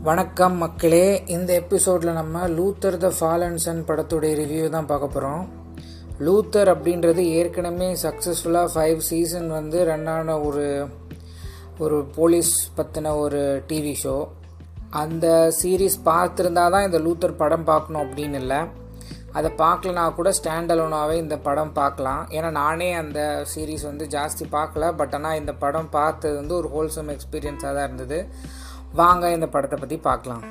வணக்கம் மக்களே இந்த எபிசோடில் நம்ம லூத்தர் த ஃபாலன் சன் படத்துடைய ரிவ்யூ தான் பார்க்க போகிறோம் லூத்தர் அப்படின்றது ஏற்கனவே சக்ஸஸ்ஃபுல்லாக ஃபைவ் சீசன் வந்து ரன் ஆன ஒரு ஒரு போலீஸ் பற்றின ஒரு டிவி ஷோ அந்த சீரீஸ் பார்த்துருந்தா தான் இந்த லூத்தர் படம் பார்க்கணும் அப்படின்னு இல்லை அதை பார்க்கலனா கூட ஸ்டாண்ட் அலோனாகவே இந்த படம் பார்க்கலாம் ஏன்னா நானே அந்த சீரீஸ் வந்து ஜாஸ்தி பார்க்கல பட் ஆனால் இந்த படம் பார்த்தது வந்து ஒரு ஹோல்சம் எக்ஸ்பீரியன்ஸாக தான் இருந்தது வாங்க இந்த படத்தை பற்றி பார்க்கலாம்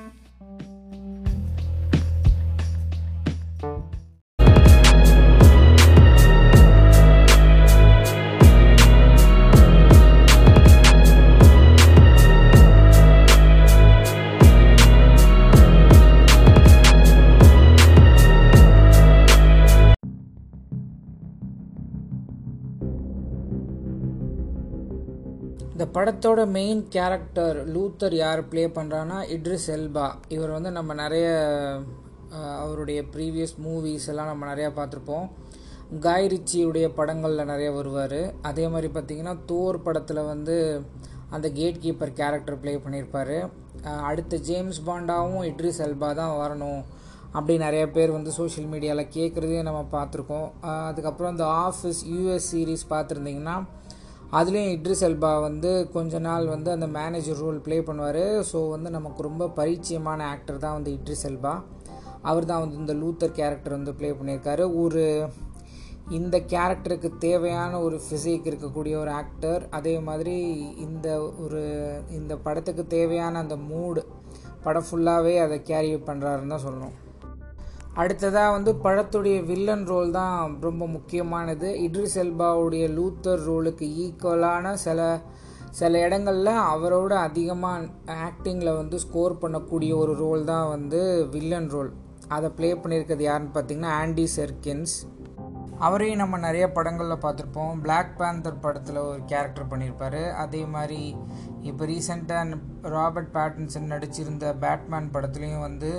இந்த படத்தோட மெயின் கேரக்டர் லூத்தர் யார் ப்ளே பண்ணுறான்னா இட்ரிஸ் எல்பா இவர் வந்து நம்ம நிறைய அஹ், அவருடைய ப்ரீவியஸ் மூவிஸ் எல்லாம் நம்ம நிறையா பார்த்துருப்போம் காய் ரிச்சியுடைய படங்களில் நிறைய வருவார் அதே மாதிரி பார்த்திங்கன்னா தோர் படத்தில் வந்து அந்த கேட் கீப்பர் கேரக்டர் ப்ளே பண்ணியிருப்பார் அஹ், அடுத்த ஜேம்ஸ் பாண்டாவும் இட்ரிஸ் எல்பா தான் வரணும் அப்படி நிறைய பேர் வந்து சோஷியல் மீடியாவில் கேட்குறதையும் நம்ம பார்த்துருக்கோம் அஹ், அதுக்கப்புறம் இந்த ஆஃபீஸ் யூஎஸ் சீரீஸ் பார்த்துருந்தீங்கன்னா அதுலேயும் இட்ரிஸ் எல்பா வந்து கொஞ்ச நாள் வந்து அந்த மேனேஜர் ரோல் ப்ளே பண்ணுவார் ஸோ வந்து நமக்கு ரொம்ப பரிச்சயமான ஆக்டர் தான் வந்து இட்ரிஸ் எல்பா அவர் தான் வந்து இந்த லூத்தர் கேரக்டர் வந்து ப்ளே பண்ணியிருக்காரு ஒரு இந்த கேரக்டருக்கு தேவையான ஒரு ஃபிசிக் இருக்கக்கூடிய ஒரு ஆக்டர் அதே மாதிரி இந்த ஒரு இந்த படத்துக்கு தேவையான அந்த மூடு படம் ஃபுல்லாகவே அதை கேரி பண்ணுறாருன்னு தான் சொல்லணும் அடுத்ததாக வந்து படத்துடைய வில்லன் ரோல் தான் ரொம்ப முக்கியமானது இட்ரிஸ் எல்பாவுடைய லூத்தர் ரோலுக்கு ஈக்குவலான சில சில இடங்களில் அவரோட அதிகமாக ஆக்டிங்கில் வந்து ஸ்கோர் பண்ணக்கூடிய ஒரு ரோல் தான் வந்து வில்லன் ரோல் அதை ப்ளே பண்ணியிருக்கிறது யாருன்னு பார்த்தீங்கன்னா ஆண்டி செர்கின்ஸ் அவரையும் நம்ம நிறைய படங்களில் பார்த்துருப்போம் Black Panther படத்தில் ஒரு கேரக்டர் பண்ணியிருப்பார் அதே மாதிரி இப்போ ரீசெண்டாக ராபர்ட் பேட்டன்சன் நடிச்சிருந்த பேட்மேன் படத்துலேயும் வந்து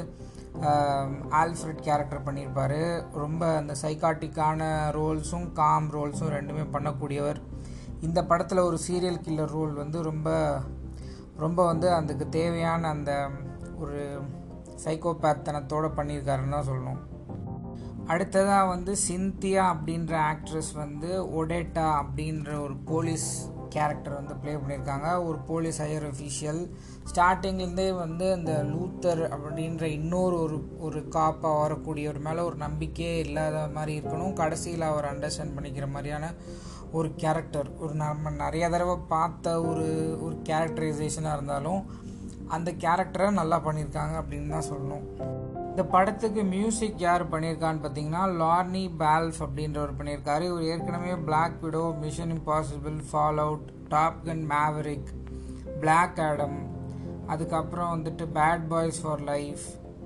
ஆல்ஃப்ரெட் கேரக்டர் பண்ணியிருப்பார் ரொம்ப அந்த சைக்காட்டிக்கான ரோல்ஸும் காம் ரோல்ஸும் ரெண்டுமே பண்ணக்கூடியவர் இந்த படத்தில் ஒரு சீரியல் கில்லர் ரோல் வந்து ரொம்ப ரொம்ப வந்து அதுக்கு தேவையான அந்த ஒரு சைக்கோபேத் தனத்தோடு பண்ணியிருக்காருன்னு தான் சொல்லணும் அடுத்ததாக வந்து சிந்தியா அப்படின்ற ஆக்ட்ரஸ் வந்து ஒடேட்டா அப்படின்ற ஒரு போலீஸ் கேரக்டர் வந்து ப்ளே பண்ணியிருக்காங்க ஒரு போலீஸ் ஹையர் அஃபீஷியல் ஸ்டார்டிங்லேருந்தே வந்து இந்த லூத்தர் அப்படின்ற இன்னொரு ஒரு ஒரு காப்பாக வரக்கூடியவர் மேலே ஒரு நம்பிக்கையே இல்லாத மாதிரி இருக்கணும் கடைசியில் அவர் அண்டர்ஸ்டாண்ட் பண்ணிக்கிற மாதிரியான ஒரு கேரக்டர் ஒரு நம்ம நிறைய தடவை பார்த்த ஒரு ஒரு கேரக்டரைசேஷனாக இருந்தாலும் அந்த கேரக்டரை நல்லா பண்ணியிருக்காங்க அப்படின்னு தான் சொல்லணும் இந்த படத்துக்கு மியூசிக் யார் பண்ணியிருக்கான்னு பார்த்தீங்கன்னா லார்னி பால்ஃப் அப்படின்றவர் பண்ணியிருக்காரு இவர் ஏற்கனவே Black Widow Mission Impossible Fallout Top Gun Maverick Black Adam அதுக்கப்புறம் வந்துட்டு Bad Boys for Life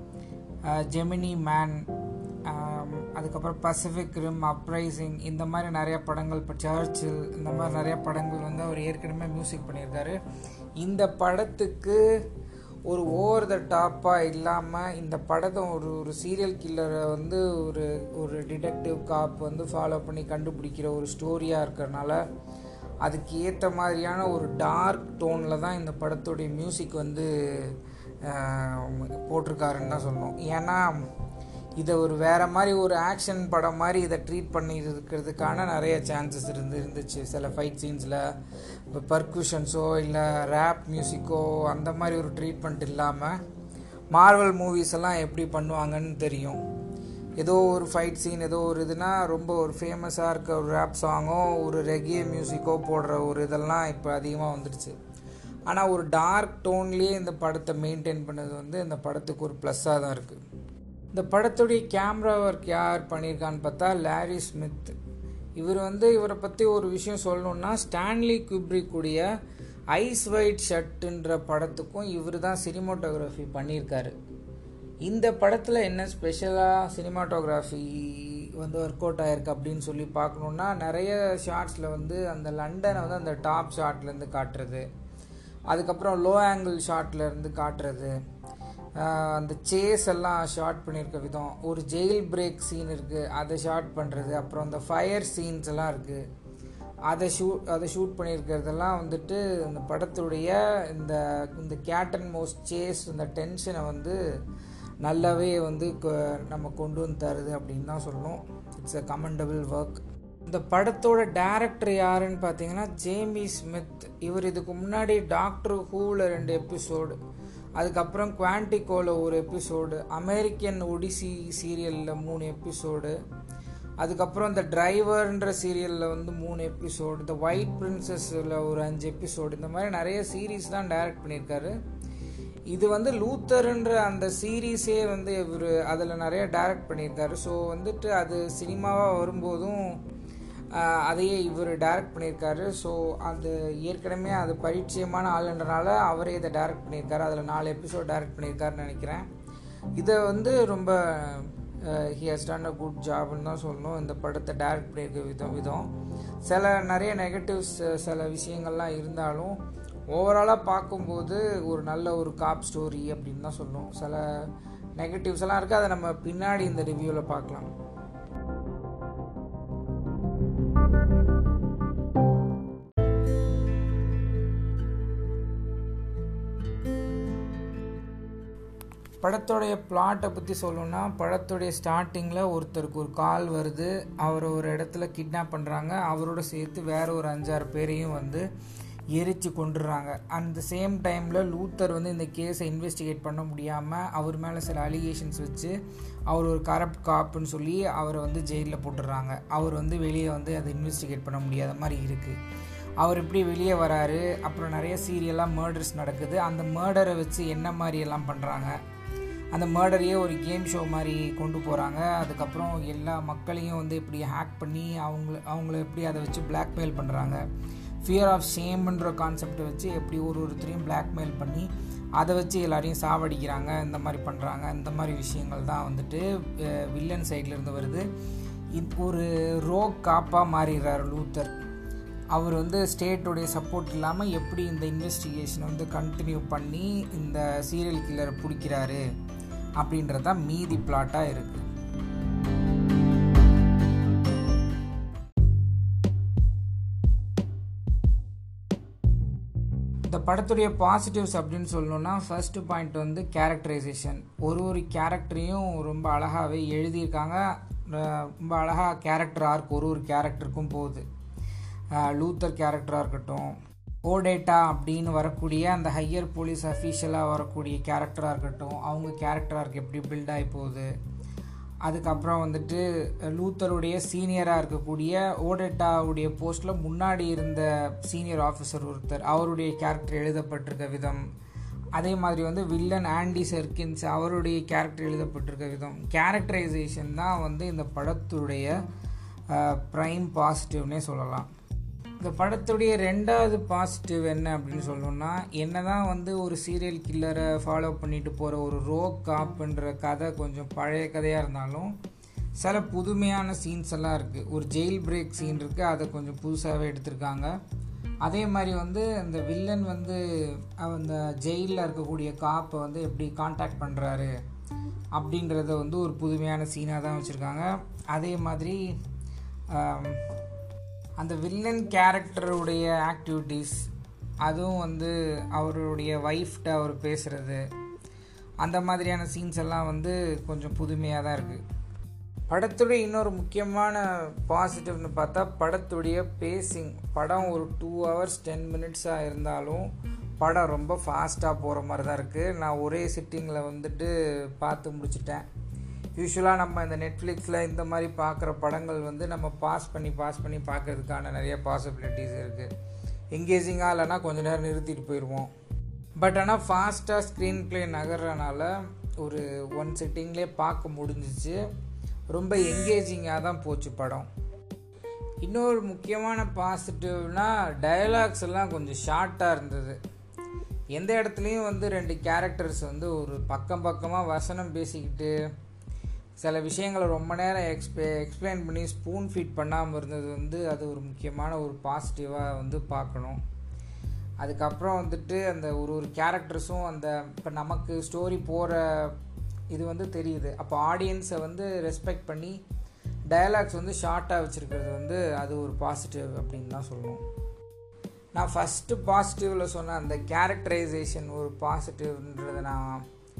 Gemini Man அதுக்கப்புறம் பசிபிக் ரிம் அப்ரைசிங் இந்த மாதிரி நிறைய படங்கள் இப்போ சர்ச்சில் இந்த மாதிரி நிறைய படங்கள் வந்து அவர் ஏற்கனவே மியூசிக் பண்ணியிருக்காரு இந்த படத்துக்கு ஒரு ஓவர் த டாப்பாக இல்லாமல் இந்த படத்தை ஒரு ஒரு சீரியல் கில்லரை வந்து ஒரு ஒரு டிடெக்டிவ் காப் வந்து ஃபாலோ பண்ணி கண்டுபிடிக்கிற ஒரு ஸ்டோரியாக இருக்கிறனால அதுக்கு ஏற்ற மாதிரியான ஒரு டார்க் டோனில் தான் இந்த படத்துடைய மியூசிக் வந்து ஆஹ், போட்டிருக்காருன்னு தான் சொல்லணும் ஏன்னா இதை ஒரு வேறு மாதிரி ஒரு ஆக்ஷன் படம் மாதிரி இதை ட்ரீட் பண்ணி இருக்கிறதுக்கான நிறைய சான்சஸ் இருந்து இருந்துச்சு சில ஃபைட் சீன்ஸில் இப்போ பர்குஷன்ஸோ இல்லை ரேப் மியூசிக்கோ அந்த மாதிரி ஒரு ட்ரீட்மெண்ட் இல்லாமல் மார்வல் மூவிஸ் எல்லாம் எப்படி பண்ணுவாங்கன்னு தெரியும் ஏதோ ஒரு ஃபைட் சீன் ஏதோ ஒரு இதுனா ரொம்ப ஒரு ஃபேமஸாக இருக்க ஒரு ரேப் சாங்கோ ஒரு ரெகிய மியூசிக்கோ போடுற ஒரு இதெல்லாம் இப்போ அதிகமாக வந்துடுச்சு ஆனால் ஒரு டார்க் டோன்லேயே இந்த படத்தை மெயின்டைன் பண்ணது வந்து இந்த படத்துக்கு ஒரு ப்ளஸ்ஸாக தான் இருக்குது இந்த படத்துடைய கேமரா ஒர்க் யார் பண்ணியிருக்கான்னு பார்த்தா லாரி ஸ்மித் இவர் வந்து இவரை பற்றி ஒரு விஷயம் சொல்லணுன்னா ஸ்டான்லி குப்ரிக் உடைய ஐஸ் ஒயிட் ஷர்ட்டுன்ற படத்துக்கும் இவர் தான் சினிமாட்டோகிராஃபி பண்ணியிருக்காரு இந்த படத்தில் என்ன ஸ்பெஷலாக சினிமாட்டோகிராஃபி வந்து ஒர்க் அவுட் ஆயிருக்கு அப்படின்னு சொல்லி பார்க்கணுன்னா நிறைய ஷார்ட்ஸில் வந்து அந்த லண்டனை வந்து அந்த டாப் ஷாட்லேருந்து காட்டுறது அதுக்கப்புறம் லோ ஆங்கிள் ஷாட்ல இருந்து காட்டுறது ஆஹ் அந்த சேஸ் எல்லாம் ஷார்ட் பண்ணியிருக்க விதம் ஒரு ஜெயில் பிரேக் சீன் இருக்குது அதை ஷார்ட் பண்ணுறது அப்புறம் அந்த ஃபயர் சீன்ஸ் எல்லாம் இருக்குது அதை ஷூட் அதை ஷூட் பண்ணியிருக்கிறதெல்லாம் வந்துட்டு இந்த படத்துடைய இந்த இந்த கேட் அண்ட் மோஸ்ட் சேஸ் இந்த டென்ஷனை வந்து நல்லாவே வந்து நம்ம கொண்டு வந்து தருது அப்படின்னு தான் சொல்லணும் இட்ஸ் அ கமெண்டபிள் ஒர்க் இந்த படத்தோட டேரக்டர் யாருன்னு பார்த்தீங்கன்னா ஜேமி ஸ்மித் இவர் இதுக்கு முன்னாடி டாக்டர் ஹூவில் ரெண்டு எபிசோடு அதுக்கப்புறம் குவான்டிகோவில் ஒரு எபிசோடு அமெரிக்கன் ஒடிசி சீரியலில் மூணு எபிசோடு அதுக்கப்புறம் இந்த டிரைவர்ன்ற சீரியலில் வந்து மூணு எபிசோடு இந்த ஒயிட் பிரின்சஸில் ஒரு அஞ்சு எபிசோடு இந்த மாதிரி நிறைய சீரீஸ் தான் டைரக்ட் பண்ணியிருக்காரு இது வந்து லூத்தர்ன்ற அந்த சீரீஸே வந்து இவர் அதில் நிறைய டைரக்ட் பண்ணியிருக்காரு ஸோ வந்துட்டு அது சினிமாவாக வரும்போதும் அதையே இவர் டைரக்ட் பண்ணியிருக்காரு ஸோ அது ஏற்கனவே அது பரிச்சயமான ஆளுன்றனால அவரே இதை டைரக்ட் பண்ணியிருக்காரு அதில் நாலு எபிசோட் டைரக்ட் பண்ணியிருக்காருன்னு நினைக்கிறேன் இதை வந்து ரொம்ப he has done a good ஜாப்னு தான் சொல்லணும் இந்த படத்தை டைரக்ட் பண்ணியிருக்க விதம் விதம் சில நிறைய நெகட்டிவ்ஸ் சில விஷயங்கள்லாம் இருந்தாலும் ஓவராலாக பார்க்கும்போது ஒரு நல்ல ஒரு காப் ஸ்டோரி அப்படின்னு தான் சொல்லணும் சில நெகட்டிவ்ஸ் எல்லாம் இருக்குது அதை நம்ம பின்னாடி இந்த ரிவ்யூவில் பார்க்கலாம் படத்தோடைய பிளாட்டை பற்றி சொல்லணும்னா படத்துடைய ஸ்டார்டிங்கில் ஒருத்தருக்கு ஒரு கால் வருது அவர் ஒரு இடத்துல கிட்னாப் பண்ணுறாங்க அவரோட சேர்த்து வேற ஒரு அஞ்சாறு பேரையும் வந்து எரித்து கொண்டுடுறாங்க அந்த சேம் டைமில் லூத்தர் வந்து இந்த கேஸை இன்வெஸ்டிகேட் பண்ண முடியாமல் அவர் மேலே சில அலிகேஷன்ஸ் வச்சு அவர் ஒரு கரப்ட் காப்புன்னு சொல்லி அவரை வந்து ஜெயிலில் போட்டுடுறாங்க அவர் வந்து வெளியே வந்து அதை இன்வெஸ்டிகேட் பண்ண முடியாத மாதிரி இருக்குது அவர் இப்படி வெளியே வராரு அப்புறம் நிறைய சீரியலாக மர்டர்ஸ் நடக்குது அந்த மர்டரை வச்சு என்ன மாதிரி எல்லாம் பண்ணுறாங்க அந்த மர்டரையே ஒரு கேம் ஷோ மாதிரி கொண்டு போகிறாங்க அதுக்கப்புறம் எல்லா மக்களையும் வந்து இப்படி ஹேக் பண்ணி அவங்கள அவங்கள எப்படி அதை வச்சு பிளாக்மெயில் பண்ணுறாங்க ஃபியர் ஆஃப் ஷேம்ன்ற கான்செப்டை வச்சு எப்படி ஒரு ஒருத்தரையும் பிளாக்மெயில் பண்ணி அதை வச்சு எல்லாரையும் சாவடிக்கிறாங்க இந்த மாதிரி பண்ணுறாங்க இந்த மாதிரி விஷயங்கள் தான் வந்துட்டு வில்லன் சைட்லேருந்து வருது ஒரு ரோக் காப்பாக மாறிடுறார் லூத்தர் அவர் வந்து ஸ்டேட்டுடைய சப்போர்ட் இல்லாமல் எப்படி இந்த இன்வெஸ்டிகேஷன் வந்து கண்டினியூ பண்ணி இந்த சீரியல் கில்லரை பிடிக்கிறாரு அப்படின்றது தான் மீதி பிளாட்டாக இருக்குது இந்த படத்துடைய பாசிட்டிவ்ஸ் அப்படின்னு சொல்லணும்னா ஃபர்ஸ்ட் பாயிண்ட் வந்து கேரக்டரைசேஷன் ஒரு ஒரு கேரக்டரையும் ரொம்ப அழகாகவே எழுதியிருக்காங்க ரொம்ப அழகாக கேரக்டர் ஆர்க் ஒரு ஒரு கேரக்டருக்கும் போகுது லூத்தர் கேரக்டராக இருக்கட்டும் ஓடேட்டா அப்படின்னு வரக்கூடிய அந்த ஹையர் போலீஸ் அஃபீஷியலாக வரக்கூடிய கேரக்டராக இருக்கட்டும் அவங்க கேரக்டராக இருக்க எப்படி பில்ட் ஆகி போகுது அதுக்கப்புறம் வந்துட்டு லூத்தருடைய சீனியராக இருக்கக்கூடிய ஓடேட்டாவுடைய போஸ்ட்டில் முன்னாடி இருந்த சீனியர் ஆஃபீஸர் ஒருத்தர் அவருடைய கேரக்டர் எழுதப்பட்டிருக்க விதம் அதே மாதிரி வந்து வில்லன் ஆண்டி சர்க்கின்ஸ் அவருடைய கேரக்டர் எழுதப்பட்டிருக்க விதம் கேரக்டரைசேஷன் தான் வந்து இந்த படத்துடைய ப்ரைம் பாசிட்டிவ்னே சொல்லலாம் இந்த படத்துடைய ரெண்டாவது பாசிட்டிவ் என்ன அப்படின்னு சொல்லணும்னா என்ன தான் வந்து ஒரு சீரியல் கில்லரை ஃபாலோ பண்ணிட்டு போகிற ஒரு ரோக் காப்புன்ற கதை கொஞ்சம் பழைய கதையாக இருந்தாலும் சில புதுமையான சீன்ஸ் எல்லாம் இருக்குது ஒரு ஜெயில் பிரேக் சீன் இருக்குது அதை கொஞ்சம் புதுசாகவே எடுத்திருக்காங்க அதே மாதிரி வந்து இந்த வில்லன் வந்து அந்த ஜெயிலில் இருக்கக்கூடிய காப்பை வந்து எப்படி காண்டாக்ட் பண்ணுறாரு அப்படின்றத வந்து ஒரு புதுமையான சீனாக தான் வச்சுருக்காங்க அதே மாதிரி அந்த வில்லன் கேரக்டருடைய ஆக்டிவிட்டீஸ் அதுவும் வந்து அவருடைய ஒய்ஃப்ட்ட அவர் பேசுகிறது அந்த மாதிரியான சீன்ஸ் எல்லாம் வந்து கொஞ்சம் புதுமையாக தான் இருக்குது படத்துடைய இன்னொரு முக்கியமான பாசிட்டிவ்னு பார்த்தா படத்துடைய பேசிங் படம் ஒரு டூ ஹவர்ஸ் டென் மினிட்ஸாக இருந்தாலும் படம் ரொம்ப ஃபாஸ்ட்டாக போகிற மாதிரி தான் இருக்குது நான் ஒரே சிட்டிங்கில் வந்துட்டு பார்த்து முடிச்சிட்டேன் யூஸ்வலாக நம்ம இந்த நெட்ஃப்ளிக்ஸில் இந்த மாதிரி பார்க்குற படங்கள் வந்து நம்ம பாஸ் பண்ணி பாஸ் பண்ணி பார்க்கறதுக்கான நிறைய பாசிபிலிட்டிஸ் இருக்குது எங்கேஜிங்காக இல்லைனா கொஞ்ச நேரம் நிறுத்திட்டு போயிடுவோம் பட் ஆனால் ஃபாஸ்ட்டாக ஸ்க்ரீன் ப்ளே நகர்றனால ஒரு ஒன் செட்டிங்லேயே பார்க்க முடிஞ்சிச்சு ரொம்ப எங்கேஜிங்காக தான் போச்சு படம் இன்னொரு முக்கியமான பாசிட்டிவ்னா டயலாக்ஸ் எல்லாம் கொஞ்சம் ஷார்ட்டாக இருந்தது எந்த இடத்துலையும் வந்து ரெண்டு கேரக்டர்ஸ் வந்து ஒரு பக்கம் பக்கமாக வசனம் பேசிக்கிட்டு சில விஷயங்களை ரொம்ப நேரம் எக்ஸ்பே எக்ஸ்பிளைன் பண்ணி ஸ்பூன் ஃபீட் பண்ணாமல் இருந்தது வந்து அது ஒரு முக்கியமான ஒரு பாசிட்டிவாக வந்து பார்க்கணும் அதுக்கப்புறம் வந்துட்டு அந்த ஒரு ஒரு கேரக்டர்ஸும் அந்த இப்போ நமக்கு ஸ்டோரி போகிற இது வந்து தெரியுது அப்போ ஆடியன்ஸை வந்து ரெஸ்பெக்ட் பண்ணி டயலாக்ஸ் வந்து ஷார்ட்டாக வச்சுருக்கிறது வந்து அது ஒரு பாசிட்டிவ் அப்படின்னு தான் சொல்லணும் நான் ஃபஸ்ட்டு பாசிட்டிவில் சொன்ன அந்த கேரக்டரைசேஷன் ஒரு பாசிட்டிவ்ன்றதை நான்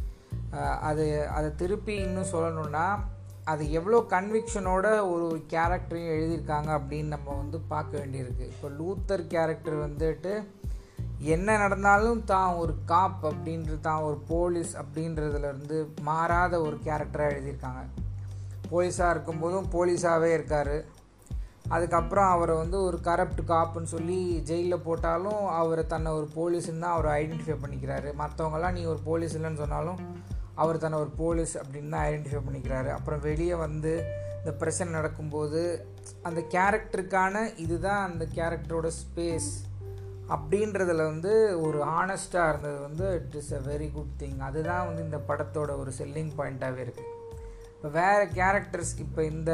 அது அதை திருப்பி இன்னும் சொல்லணுன்னா அது எவ்வளோ கன்விக்ஷனோட ஒரு கேரக்டரையும் எழுதியிருக்காங்க அப்படின்னு நம்ம வந்து பார்க்க வேண்டியிருக்கு இப்போ லூத்தர் கேரக்டர் வந்துட்டு என்ன நடந்தாலும் தான் ஒரு காப் அப்படின்றது தான் ஒரு போலீஸ் அப்படின்றதுலேருந்து மாறாத ஒரு கேரக்டராக எழுதியிருக்காங்க போலீஸாக இருக்கும்போதும் போலீஸாகவே இருக்கார் அதுக்கப்புறம் அவரை வந்து ஒரு கரப்ட் காப்புன்னு சொல்லி ஜெயிலில் போட்டாலும் அவரை தன்னை ஒரு போலீஸ்ன்னு தான் அவர் ஐடென்டிஃபை பண்ணிக்கிறாரு மற்றவங்களாம் நீ ஒரு போலீஸ் இல்லைன்னு சொன்னாலும் அவர் தன்னை ஒரு போலீஸ் அப்படின்னு தான் ஐடென்டிஃபை பண்ணிக்கிறாரு அப்புறம் வெளியே வந்து இந்த பிரச்சனை நடக்கும்போது அந்த கேரக்டருக்கான இதுதான் அந்த கேரக்டரோட ஸ்பேஸ் அப்படின்றதுல வந்து ஒரு ஆனஸ்ட்டாக இருந்தது வந்து it is a very good thing அதுதான் வந்து இந்த படத்தோட ஒரு செல்லிங் பாயிண்ட்டாகவே இருக்குது இப்போ வேறு கேரக்டர்ஸ் இப்போ இந்த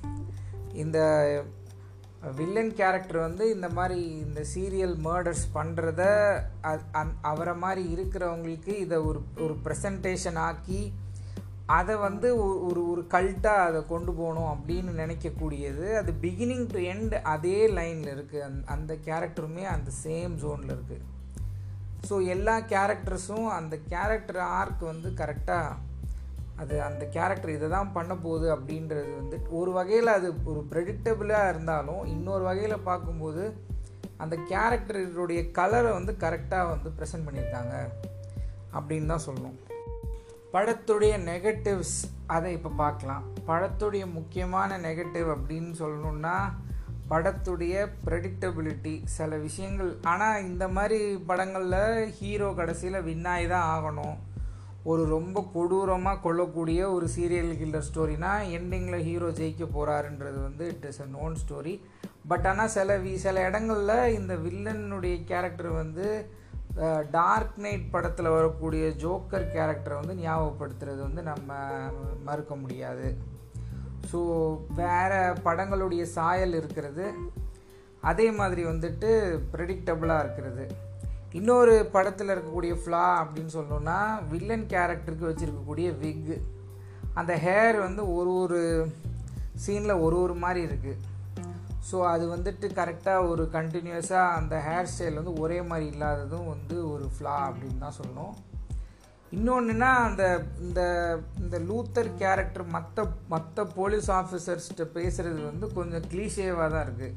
இந்த வில்லன் கேரக்டர் வந்து இந்த மாதிரி இந்த சீரியல் மர்டர்ஸ் பண்ணுறத அவரை மாதிரி இருக்கிறவங்களுக்கு இதை ஒரு ஒரு ப்ரெசன்டேஷன் ஆக்கி அதை வந்து ஒரு ஒரு கல்ட்டாக அதை கொண்டு போகணும் அப்படின்னு நினைக்கக்கூடியது அது பிகினிங் டு எண்ட் அதே லைனில் இருக்குது அந் அந்த கேரக்டருமே அந்த சேம் ஜோனில் இருக்குது ஸோ எல்லா கேரக்டர்ஸும் அந்த கேரக்டர் ஆர்க் வந்து கரெக்டாக அது அந்த கேரக்டர் இதை தான் பண்ண போகுது அப்படின்றது வந்து ஒரு வகையில் அது ஒரு ப்ரெடிக்டபிளாக இருந்தாலும் இன்னொரு வகையில் பார்க்கும்போது அந்த கேரக்டருடைய கலரை வந்து கரெக்டாக வந்து ப்ரெசென்ட் பண்ணியிருக்காங்க அப்படின்னு தான் சொல்லணும் படத்துடைய நெகட்டிவ்ஸ் அதை இப்போ பார்க்கலாம் படத்துடைய முக்கியமான நெகட்டிவ் அப்படின்னு சொல்லணுன்னா படத்துடைய ப்ரெடிக்டபிலிட்டி சில விஷயங்கள் ஆனால் இந்த மாதிரி படங்களில் ஹீரோ கடைசியில் வின்னாகி தான் ஆகணும் ஒரு ரொம்ப கொடூரமாக கொள்ளக்கூடிய ஒரு சீரியல் கில்லர் ஸ்டோரினா எண்டிங்கில் ஹீரோ ஜெயிக்க போகிறாருன்றது வந்து it is a known story but ஆனால் சில வி சில இடங்களில் இந்த வில்லனுடைய கேரக்டர் வந்து டார்க் நைட் படத்தில் வரக்கூடிய ஜோக்கர் கேரக்டரை வந்து ஞாபகப்படுத்துறது வந்து நம்ம மறுக்க முடியாது ஸோ வேறு படங்களுடைய சாயல் இருக்கிறது அதே மாதிரி வந்துட்டு ப்ரெடிக்டபுளாக இருக்கிறது இன்னொரு படத்தில் இருக்கக்கூடிய ஃப்ளா அப்படின்னு சொல்லணுன்னா வில்லன் கேரக்டருக்கு வச்சுருக்கக்கூடிய விக் அந்த ஹேர் வந்து ஒரு ஒரு சீனில் ஒரு ஒரு மாதிரி இருக்குது ஸோ அது வந்துட்டு கரெக்டாக ஒரு கண்டினியூஸாக அந்த ஹேர் ஸ்டைல் வந்து ஒரே மாதிரி இல்லாததும் வந்து ஒரு ஃப்ளா அப்படின்னு தான் சொல்லணும் இன்னொன்றுனா அந்த இந்த இந்த லூத்தர் கேரக்டர் மற்ற மற்ற போலீஸ் ஆஃபீஸர்ஸ்கிட்ட பேசுகிறது வந்து கொஞ்சம் க்ளீஷேவாக தான் இருக்குது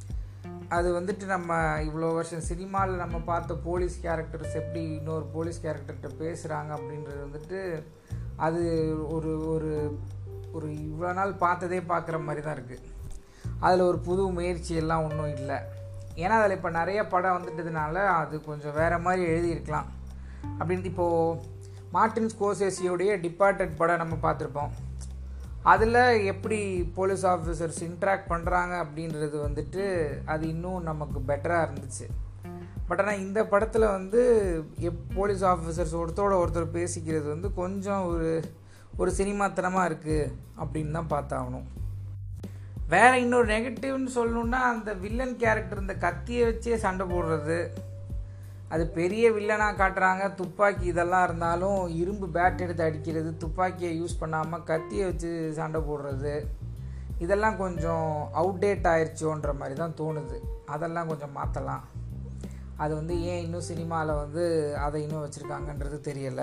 அது வந்துட்டு நம்ம இவ்வளோ வருஷம் சினிமாவில் நம்ம பார்த்த போலீஸ் கேரக்டர்ஸ் எப்படி இன்னொரு போலீஸ் கேரக்டர்கிட்ட பேசுகிறாங்க அப்படின்றது வந்துட்டு அது ஒரு ஒரு ஒரு இவ்வளோ நாள் பார்த்ததே பார்க்குற மாதிரி தான் இருக்குது அதில் ஒரு புது முயற்சி எல்லாம் ஒன்றும் இல்லை ஏன்னா அதில் இப்போ நிறைய படம் வந்துட்டதுனால அது கொஞ்சம் வேறு மாதிரி எழுதியிருக்கலாம் அப்படின்ட்டு இப்போது மார்டின் ஸ்கோசேசியோடைய டிபார்ட்டட் படம் நம்ம பார்த்துருப்போம் அதில் எப்படி போலீஸ் ஆஃபீஸர்ஸ் இன்ட்ராக்ட் பண்ணுறாங்க அப்படின்றது வந்துட்டு அது இன்னும் நமக்கு பெட்டராக இருந்துச்சு பட் ஆனால் இந்த படத்தில் வந்து எப் போலீஸ் ஆஃபீஸர்ஸ் ஒருத்தரோட ஒருத்தர் பேசிக்கிறது வந்து கொஞ்சம் ஒரு ஒரு சினிமாத்தனமாக இருக்குது அப்படின்னு தான் பார்த்தாகணும் வேறு இன்னொரு நெகட்டிவ்னு சொல்லணுன்னா அந்த வில்லன் கேரக்டர் இந்த கத்தியை வச்சே சண்டை போடுறது அது பெரிய வில்லனாக காட்டுறாங்க துப்பாக்கி இதெல்லாம் இருந்தாலும் இரும்பு பேட் எடுத்து அடிக்கிறது துப்பாக்கியை யூஸ் பண்ணாமல் கத்தியை வச்சு சண்டை போடுறது இதெல்லாம் கொஞ்சம் அவுடேட் ஆயிடுச்சோன்ற மாதிரி தான் தோணுது அதெல்லாம் கொஞ்சம் மாற்றலாம் அது வந்து ஏன் இன்னும் சினிமாவில் வந்து அதை இன்னும் வச்சுருக்காங்கன்றது தெரியலை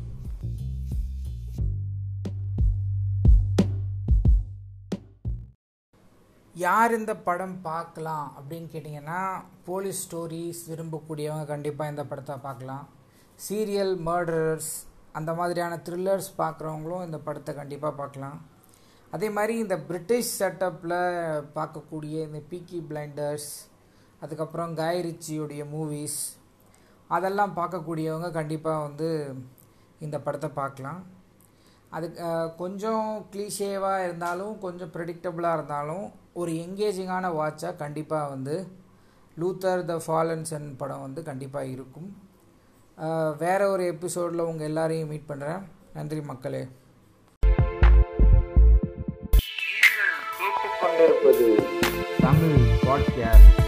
யார் இந்த படம் பார்க்கலாம் அப்படின்னு கேட்டிங்கன்னா போலீஸ் ஸ்டோரிஸ் விரும்பக்கூடியவங்க கண்டிப்பாக இந்த படத்தை பார்க்கலாம் சீரியல் மர்டரர்ஸ் அந்த மாதிரியான த்ரில்லர்ஸ் பார்க்குறவங்களும் இந்த படத்தை கண்டிப்பாக பார்க்கலாம் அதே மாதிரி இந்த பிரிட்டிஷ் செட்டப்பில் பார்க்கக்கூடிய இந்த பீக்கி பிளைண்டர்ஸ் அதுக்கப்புறம் காய் ரிச்சியுடைய மூவிஸ் அதெல்லாம் பார்க்கக்கூடியவங்க கண்டிப்பாக வந்து இந்த படத்தை பார்க்கலாம் அது கொஞ்சம் க்ளீஷேவாக இருந்தாலும் கொஞ்சம் ப்ரெடிக்டபுளாக இருந்தாலும் ஒரு எங்கேஜிங்கான வாட்சாக கண்டிப்பாக வந்து லூத்தர் த ஃபாலன்சன் படம் வந்து கண்டிப்பாக இருக்கும் வேறு ஒரு எபிசோடில் உங்கள் எல்லாரையும் மீட் பண்ணுறேன் நன்றி மக்களே கேட்டுக்கொண்டிருப்பது தமிழ் பாட்காஸ்ட்